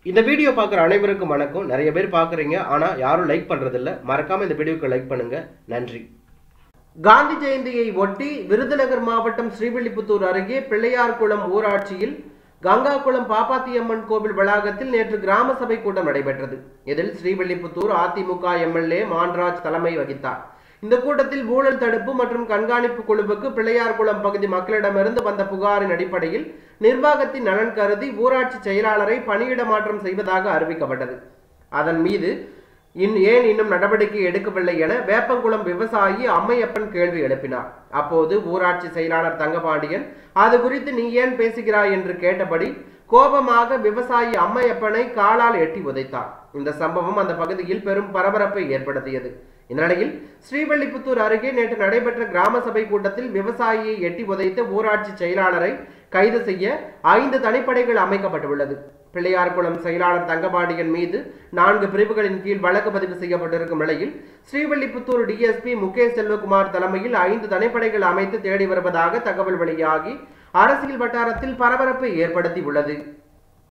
இந்த வீடியோ பார்க்குற அனைவருக்கும் வணக்கம் நிறைய பேர் பார்க்குறீங்க ஆனால் யாரும் லைக் பண்ணுறதில்ல மறக்காமல் இந்த வீடியோக்கு லைக் பண்ணுங்க நன்றி காந்தி ஜெயந்தியை ஒட்டி விருதுநகர் மாவட்டம் ஸ்ரீவில்லிபுத்தூர் அருகே பிள்ளையார்குளம் ஊராட்சியில் கங்காகுளம் பாப்பாத்தியம்மன் கோவில் வளாகத்தில் நேற்று கிராம சபை கூட்டம் நடைபெற்றது இதில் ஸ்ரீவில்லிபுத்தூர் அதிமுக எம்எல்ஏ மான்ராஜ் தலைமை வகித்தார் இந்த கூட்டத்தில் ஊழல் தடுப்பு மற்றும் கண்காணிப்பு குழுவுக்கு பிள்ளையார்குளம் பகுதி மக்களிடமிருந்து வந்த புகாரின் அடிப்படையில் நிர்வாகத்தின் நலன் கருதி ஊராட்சி செயலாளரை பணியிட மாற்றம் செய்வதாக அறிவிக்கப்பட்டது அதன் மீது இன் ஏன் இன்னும் நடவடிக்கை எடுக்கவில்லை என வேப்பங்குளம் விவசாயி அம்மையப்பன் கேள்வி எழுப்பினார் அப்போது ஊராட்சி செயலாளர் தங்கபாண்டியன் அது குறித்து நீ ஏன் பேசுகிறாய் என்று கேட்டபடி கோபமாக விவசாயி அம்மையப்பனை காலால் எட்டி உதைத்தார் இந்த சம்பவம் அந்த பகுதியில் பெரும் பரபரப்பை ஏற்படுத்தியது இந்நிலையில் ஸ்ரீவல்லிபுத்தூர் அருகே நேற்று நடைபெற்ற கிராம சபை கூட்டத்தில் விவசாயியை எட்டி உதைத்த ஊராட்சி செயலாளரை கைது செய்ய ஐந்து தனிப்படைகள் அமைக்கப்பட்டுள்ளது பிள்ளையார்குளம் செயலாளர் தங்கபாண்டியன் மீது நான்கு பிரிவுகளின் கீழ் வழக்கு பதிவு செய்யப்பட்டிருக்கும் நிலையில் ஸ்ரீவல்லிபுத்தூர் டிஎஸ்பி முகேஷ் செல்வகுமார் தலைமையில் ஐந்து தனிப்படைகள் அமைத்து தேடி வருவதாக தகவல் வெளியாகி அரசியல் வட்டாரத்தில் பரபரப்பை ஏற்படுத்தி உள்ளது